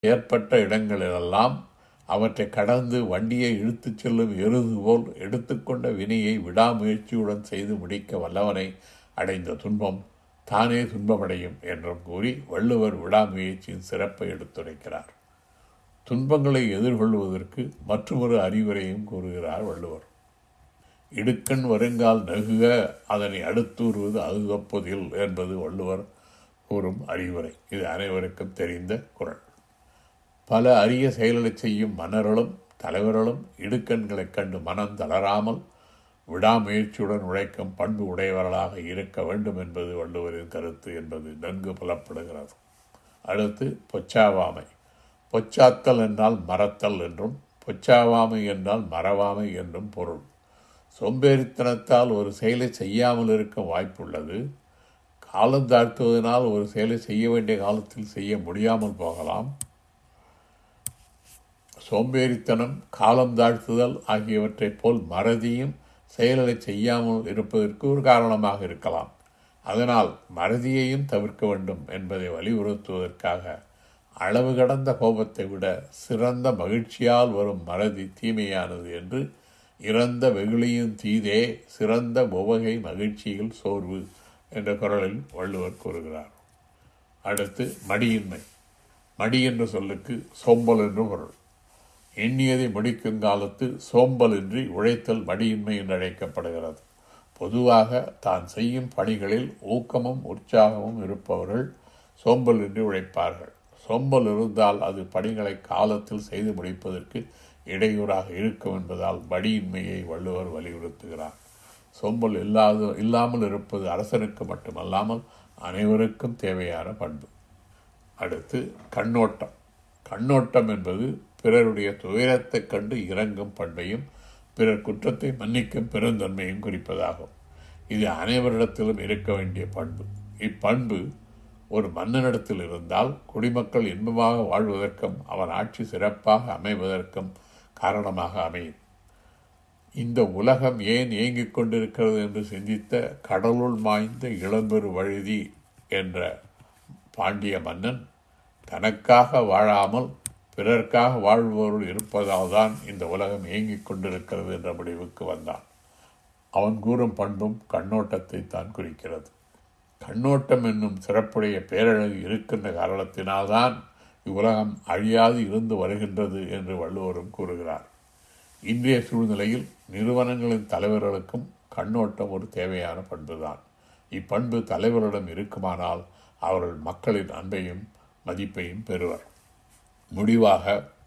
ஏற்பட்ட இடங்களிலெல்லாம் அவற்றை கடந்து வண்டியை இழுத்துச் செல்லும் எருது போல் எடுத்துக்கொண்ட வினையை விடாமுயற்சியுடன் செய்து முடிக்க வல்லவனை அடைந்த துன்பம் தானே துன்பமடையும் என்றும் கூறி வள்ளுவர் விடாமுயற்சியின் சிறப்பை எடுத்துரைக்கிறார் துன்பங்களை எதிர்கொள்வதற்கு மற்றொரு அறிவுரையும் கூறுகிறார் வள்ளுவர் இடுக்கண் வருங்கால் நகுக அதனை அடுத்தூறுவது அகுதப்பதில் என்பது வள்ளுவர் கூறும் அறிவுரை இது அனைவருக்கும் தெரிந்த குரல் பல அரிய செயல்களை செய்யும் மன்னர்களும் தலைவர்களும் இடுக்கண்களைக் கண்டு மனம் தளராமல் விடாமுயற்சியுடன் உழைக்கும் பண்பு உடையவர்களாக இருக்க வேண்டும் என்பது வள்ளுவரின் கருத்து என்பது நன்கு புலப்படுகிறது அடுத்து பொச்சாவாமை பொச்சாத்தல் என்றால் மறத்தல் என்றும் பொச்சாவாமை என்றால் மறவாமை என்றும் பொருள் சோம்பேறித்தனத்தால் ஒரு செயலை செய்யாமல் இருக்க வாய்ப்புள்ளது காலம் தாழ்த்துவதனால் ஒரு செயலை செய்ய வேண்டிய காலத்தில் செய்ய முடியாமல் போகலாம் சோம்பேறித்தனம் காலம் தாழ்த்துதல் ஆகியவற்றைப் போல் மறதியும் செயல்களை செய்யாமல் இருப்பதற்கு ஒரு காரணமாக இருக்கலாம் அதனால் மறதியையும் தவிர்க்க வேண்டும் என்பதை வலியுறுத்துவதற்காக அளவு கடந்த கோபத்தை விட சிறந்த மகிழ்ச்சியால் வரும் மறதி தீமையானது என்று இறந்த வெகுளியும் தீதே சிறந்த உவகை மகிழ்ச்சியில் சோர்வு என்ற குரலில் வள்ளுவர் கூறுகிறார் அடுத்து மடியின்மை மடி என்ற சொல்லுக்கு சோம்பல் என்று பொருள் எண்ணியதை முடிக்கும் காலத்து சோம்பலின்றி உழைத்தல் மடியின்மை என்று அழைக்கப்படுகிறது பொதுவாக தான் செய்யும் பணிகளில் ஊக்கமும் உற்சாகமும் இருப்பவர்கள் சோம்பலின்றி உழைப்பார்கள் சோம்பல் இருந்தால் அது பணிகளை காலத்தில் செய்து முடிப்பதற்கு இடையூறாக இருக்கும் என்பதால் மடியின்மையை வள்ளுவர் வலியுறுத்துகிறார் சோம்பல் இல்லாத இல்லாமல் இருப்பது அரசனுக்கு மட்டுமல்லாமல் அனைவருக்கும் தேவையான பண்பு அடுத்து கண்ணோட்டம் கண்ணோட்டம் என்பது பிறருடைய துயரத்தைக் கண்டு இறங்கும் பண்பையும் பிறர் குற்றத்தை மன்னிக்கும் பெருந்தன்மையும் குறிப்பதாகும் இது அனைவரிடத்திலும் இருக்க வேண்டிய பண்பு இப்பண்பு ஒரு மன்னனிடத்தில் இருந்தால் குடிமக்கள் இன்பமாக வாழ்வதற்கும் அவன் ஆட்சி சிறப்பாக அமைவதற்கும் காரணமாக அமையும் இந்த உலகம் ஏன் இயங்கிக் கொண்டிருக்கிறது என்று சிந்தித்த கடலுள் மாய்ந்த இளம்பெரு வழுதி என்ற பாண்டிய மன்னன் தனக்காக வாழாமல் பிறர்க்காக வாழ்பவர்கள் இருப்பதால் தான் இந்த உலகம் இயங்கிக் கொண்டிருக்கிறது என்ற முடிவுக்கு வந்தான் அவன் கூறும் பண்பும் கண்ணோட்டத்தை தான் குறிக்கிறது கண்ணோட்டம் என்னும் சிறப்புடைய பேரழகு இருக்கின்ற காரணத்தினால்தான் இவ்வுலகம் அழியாது இருந்து வருகின்றது என்று வள்ளுவரும் கூறுகிறார் இன்றைய சூழ்நிலையில் நிறுவனங்களின் தலைவர்களுக்கும் கண்ணோட்டம் ஒரு தேவையான பண்புதான் இப்பண்பு தலைவரிடம் இருக்குமானால் அவர்கள் மக்களின் அன்பையும் மதிப்பையும் பெறுவர் முடிவாக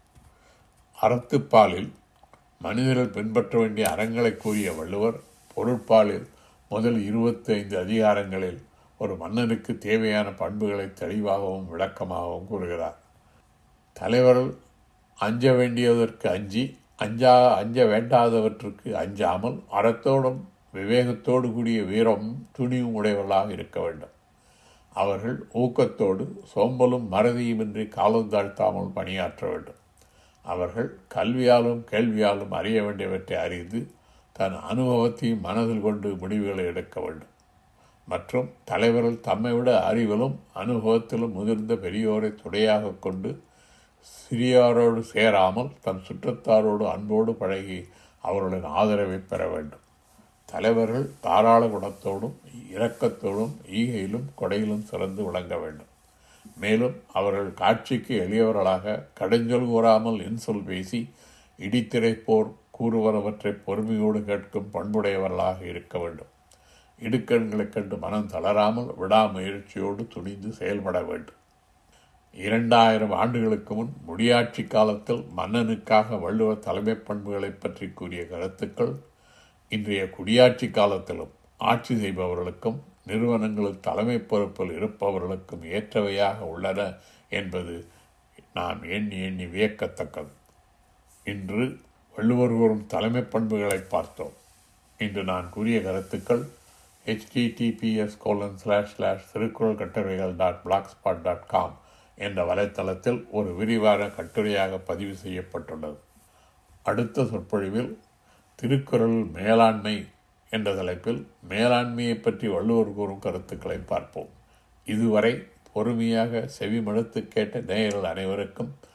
அறத்துப்பாலில் மனிதர்கள் பின்பற்ற வேண்டிய அறங்களை கூறிய வள்ளுவர் பொருட்பாலில் முதல் இருபத்தி ஐந்து அதிகாரங்களில் ஒரு மன்னனுக்கு தேவையான பண்புகளை தெளிவாகவும் விளக்கமாகவும் கூறுகிறார் தலைவர்கள் அஞ்ச வேண்டியதற்கு அஞ்சி அஞ்சா அஞ்ச வேண்டாதவற்றுக்கு அஞ்சாமல் அறத்தோடும் விவேகத்தோடு கூடிய வீரமும் துணிவும் உடையவர்களாக இருக்க வேண்டும் அவர்கள் ஊக்கத்தோடு சோம்பலும் மறதியுமின்றி காலம் தாழ்த்தாமல் பணியாற்ற வேண்டும் அவர்கள் கல்வியாலும் கேள்வியாலும் அறிய வேண்டியவற்றை அறிந்து தன் அனுபவத்தையும் மனதில் கொண்டு முடிவுகளை எடுக்க வேண்டும் மற்றும் தலைவர்கள் தம்மை விட அறிவிலும் அனுபவத்திலும் முதிர்ந்த பெரியோரை துணையாக கொண்டு சிறியோரோடு சேராமல் தன் சுற்றத்தாரோடு அன்போடு பழகி அவர்களின் ஆதரவை பெற வேண்டும் தலைவர்கள் தாராள குணத்தோடும் இரக்கத்தோடும் ஈகையிலும் கொடையிலும் சிறந்து விளங்க வேண்டும் மேலும் அவர்கள் காட்சிக்கு எளியவர்களாக கடைஞ்சொல் கூறாமல் இன்சொல் பேசி இடித்திரைப்போர் கூறுவனவற்றை பொறுமையோடு கேட்கும் பண்புடையவர்களாக இருக்க வேண்டும் இடுக்கண்களைக் கண்டு மனம் தளராமல் விடாமுயற்சியோடு துணிந்து செயல்பட வேண்டும் இரண்டாயிரம் ஆண்டுகளுக்கு முன் முடியாட்சி காலத்தில் மன்னனுக்காக வள்ளுவர் தலைமை பண்புகளை பற்றி கூறிய கருத்துக்கள் இன்றைய குடியாட்சி காலத்திலும் ஆட்சி செய்பவர்களுக்கும் நிறுவனங்களில் தலைமை பொறுப்பில் இருப்பவர்களுக்கும் ஏற்றவையாக உள்ளன என்பது நாம் எண்ணி எண்ணி வியக்கத்தக்கது இன்று வள்ளுவர் கூறும் தலைமை பண்புகளை பார்த்தோம் இன்று நான் கூறிய கருத்துக்கள் HTTPS colon slash slash Thirukkural கட்டுரைகள் dot blog spot dot com என்ற வலைத்தளத்தில் ஒரு விரிவான கட்டுரையாக பதிவு செய்யப்பட்டுள்ளது அடுத்த சொற்பொழிவில் திருக்குறள் மேலாண்மை என்ற தலைப்பில் மேலாண்மையை பற்றி வள்ளுவர் கூறும் கருத்துக்களை பார்ப்போம் இதுவரை பொறுமையாக செவி மடுத்து கேட்ட நேயர்கள் அனைவருக்கும்